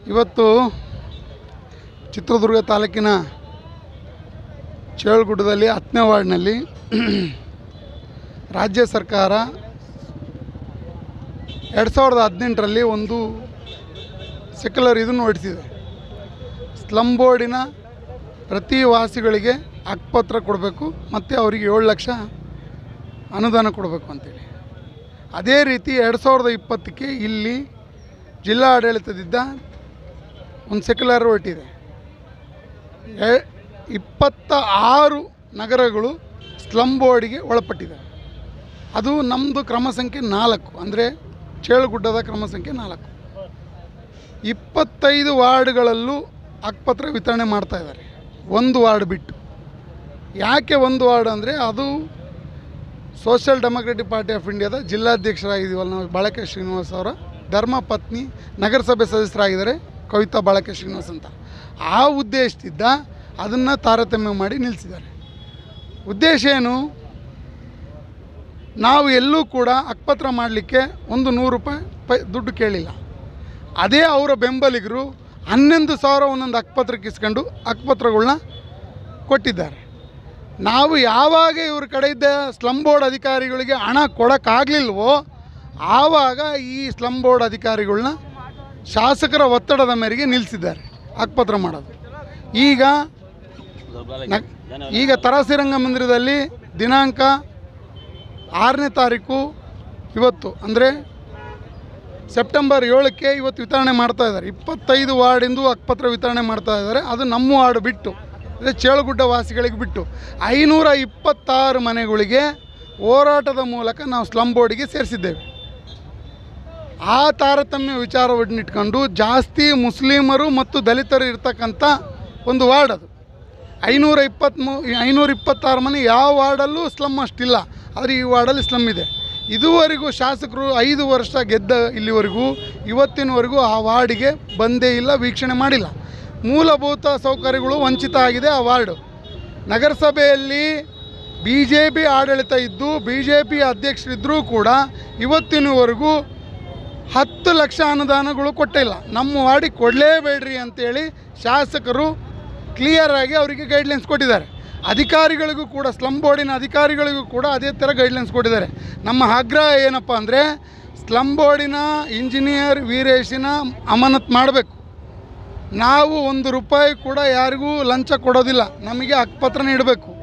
ಇವತ್ತು ಚಿತ್ರದುರ್ಗ ತಾಲೂಕಿನ ಚೇಳುಗುಡ್ಡದಲ್ಲಿ ಹತ್ತನೇ ವಾರ್ಡ್ನಲ್ಲಿ ರಾಜ್ಯ ಸರ್ಕಾರ ಎರಡು ಸಾವಿರದ ಹದಿನೆಂಟರಲ್ಲಿ ಒಂದು ಸೆಕ್ಯುಲರ್ ಇದನ್ನು ಹೊರಡಿಸಿದೆ ಸ್ಲಮ್ ಬೋರ್ಡಿನ ಪ್ರತಿ ವಾಸಿಗಳಿಗೆ ಹಕ್ಕುಪತ್ರ ಕೊಡಬೇಕು ಮತ್ತು ಅವರಿಗೆ ಏಳು ಲಕ್ಷ ಅನುದಾನ ಕೊಡಬೇಕು ಅಂತೇಳಿ ಅದೇ ರೀತಿ ಎರಡು ಸಾವಿರದ ಇಪ್ಪತ್ತಕ್ಕೆ ಇಲ್ಲಿ ಜಿಲ್ಲಾ ಆಡಳಿತದಿಂದ ಒಂದು ಸೆಕ್ಯುಲರ್ ಹೊರಟಿದೆ ಎ- ಇಪ್ಪತ್ತ ಆರು ನಗರಗಳು ಸ್ಲಮ್ ಬೋರ್ಡಿಗೆ ಒಳಪಟ್ಟಿದೆ ಅದು ನಮ್ಮದು ಕ್ರಮ ಸಂಖ್ಯೆ ನಾಲ್ಕು ಅಂದರೆ ಚೇಳುಗುಡ್ಡದ ಕ್ರಮ ಸಂಖ್ಯೆ ನಾಲ್ಕು ಇಪ್ಪತ್ತೈದು ವಾರ್ಡ್ಗಳಲ್ಲೂ ಹಕ್ಕುಪತ್ರ ವಿತರಣೆ ಮಾಡ್ತಾ ಇದ್ದಾರೆ ಒಂದು ವಾರ್ಡ್ ಬಿಟ್ಟು ಯಾಕೆ ಒಂದು ವಾರ್ಡ್ ಅಂದರೆ ಅದು ಸೋಷಿಯಲ್ ಡೆಮೊಕ್ರೆಟಿಕ್ ಪಾರ್ಟಿ ಆಫ್ ಇಂಡಿಯಾದ ಜಿಲ್ಲಾಧ್ಯಕ್ಷರಾಗಿದ್ದೀವಲ್ಲ ನಾವು ಬಾಳಕೆ ಶ್ರೀನಿವಾಸ್ ಅವರ ಧರ್ಮ ಪತ್ನಿ ನಗರಸಭೆ ಸದಸ್ಯರಾಗಿದ್ದಾರೆ ಕವಿತಾ ಬಾಳಕೆ ಶ್ರೀನಿವಾಸ್ ಅಂತ ಆ ಉದ್ದೇಶದಿಂದ ಅದನ್ನು ತಾರತಮ್ಯ ಮಾಡಿ ನಿಲ್ಲಿಸಿದ್ದಾರೆ ಉದ್ದೇಶ ಏನು ನಾವು ಎಲ್ಲೂ ಕೂಡ ಹಕ್ಕುಪತ್ರ ಮಾಡಲಿಕ್ಕೆ ಒಂದು ನೂರು ರೂಪಾಯಿ ಪೈ ದುಡ್ಡು ಕೇಳಿಲ್ಲ ಅದೇ ಅವರ ಬೆಂಬಲಿಗರು ಹನ್ನೊಂದು ಸಾವಿರ ಒಂದೊಂದು ಹಕ್ಕುಪತ್ರಕ್ಕೆ ಇಸ್ಕೊಂಡು ಹಕ್ಕುಪತ್ರಗಳ್ನ ಕೊಟ್ಟಿದ್ದಾರೆ ನಾವು ಯಾವಾಗ ಇವ್ರ ಕಡೆಯಿಂದ ಸ್ಲಮ್ ಬೋರ್ಡ್ ಅಧಿಕಾರಿಗಳಿಗೆ ಹಣ ಕೊಡೋಕ್ಕಾಗಲಿಲ್ವೋ ಆವಾಗ ಈ ಸ್ಲಮ್ ಬೋರ್ಡ್ ಅಧಿಕಾರಿಗಳನ್ನ ಶಾಸಕರ ಒತ್ತಡದ ಮೇರೆಗೆ ನಿಲ್ಲಿಸಿದ್ದಾರೆ ಹಕ್ಕುಪತ್ರ ಮಾಡೋದು ಈಗ ನ- ಈಗ ತರಾಸಿ ರಂಗಮಂದಿರದಲ್ಲಿ ದಿನಾಂಕ ಆರನೇ ತಾರೀಕು ಇವತ್ತು ಅಂದರೆ ಸೆಪ್ಟೆಂಬರ್ ಏಳಕ್ಕೆ ಇವತ್ತು ವಿತರಣೆ ಮಾಡ್ತಾ ಇದ್ದಾರೆ ಇಪ್ಪತ್ತೈದು ವಾರ್ಡಿಂದು ಹಕ್ಕುಪತ್ರ ವಿತರಣೆ ಮಾಡ್ತಾ ಇದ್ದಾರೆ ಅದು ನಮ್ಮ ವಾರ್ಡ್ ಬಿಟ್ಟು ಅಂದರೆ ಚೇಳುಗುಡ್ಡ ವಾಸಿಗಳಿಗೆ ಬಿಟ್ಟು ಐನೂರ ಇಪ್ಪತ್ತಾರು ಮನೆಗಳಿಗೆ ಹೋರಾಟದ ಮೂಲಕ ನಾವು ಸ್ಲಮ್ ಬೋರ್ಡಿಗೆ ಸೇರಿಸಿದ್ದೇವೆ ಆ ತಾರತಮ್ಯ ವಿಚಾರವನ್ನಿಟ್ಕೊಂಡು ಜಾಸ್ತಿ ಮುಸ್ಲಿಮರು ಮತ್ತು ದಲಿತರು ಇರ್ತಕ್ಕಂಥ ಒಂದು ವಾರ್ಡ್ ಅದು ಐನೂರ ಇಪ್ಪತ್ತ್ಮೂ ಐನೂರ ಇಪ್ಪತ್ತಾರು ಮನೆ ಯಾವ ವಾರ್ಡಲ್ಲೂ ಸ್ಲಮ್ ಅಷ್ಟಿಲ್ಲ ಆದರೆ ಈ ವಾರ್ಡಲ್ಲಿ ಸ್ಲಮ್ ಇದೆ ಇದುವರೆಗೂ ಶಾಸಕರು ಐದು ವರ್ಷ ಗೆದ್ದ ಇಲ್ಲಿವರೆಗೂ ಇವತ್ತಿನವರೆಗೂ ಆ ವಾರ್ಡಿಗೆ ಬಂದೇ ಇಲ್ಲ ವೀಕ್ಷಣೆ ಮಾಡಿಲ್ಲ ಮೂಲಭೂತ ಸೌಕರ್ಯಗಳು ವಂಚಿತ ಆಗಿದೆ ಆ ವಾರ್ಡು ನಗರಸಭೆಯಲ್ಲಿ ಬಿ ಜೆ ಪಿ ಆಡಳಿತ ಇದ್ದು ಬಿ ಜೆ ಪಿ ಅಧ್ಯಕ್ಷರಿದ್ದರೂ ಕೂಡ ಇವತ್ತಿನವರೆಗೂ ಹತ್ತು ಲಕ್ಷ ಅನುದಾನಗಳು ಕೊಟ್ಟಿಲ್ಲ ನಮ್ಮ ವಾರ್ಡಿಗೆ ಕೊಡಲೇಬೇಡ್ರಿ ಅಂತೇಳಿ ಶಾಸಕರು ಕ್ಲಿಯರಾಗಿ ಅವರಿಗೆ ಗೈಡ್ಲೈನ್ಸ್ ಕೊಟ್ಟಿದ್ದಾರೆ ಅಧಿಕಾರಿಗಳಿಗೂ ಕೂಡ ಸ್ಲಮ್ ಬೋರ್ಡಿನ ಅಧಿಕಾರಿಗಳಿಗೂ ಕೂಡ ಅದೇ ಥರ ಗೈಡ್ಲೈನ್ಸ್ ಕೊಟ್ಟಿದ್ದಾರೆ ನಮ್ಮ ಆಗ್ರಹ ಏನಪ್ಪ ಅಂದರೆ ಸ್ಲಮ್ ಬೋರ್ಡಿನ ಇಂಜಿನಿಯರ್ ವೀರೇಶಿನ ಅಮಾನತ್ ಮಾಡಬೇಕು ನಾವು ಒಂದು ರೂಪಾಯಿ ಕೂಡ ಯಾರಿಗೂ ಲಂಚ ಕೊಡೋದಿಲ್ಲ ನಮಗೆ ಹಕ್ಕುಪತ್ರ ನೀಡಬೇಕು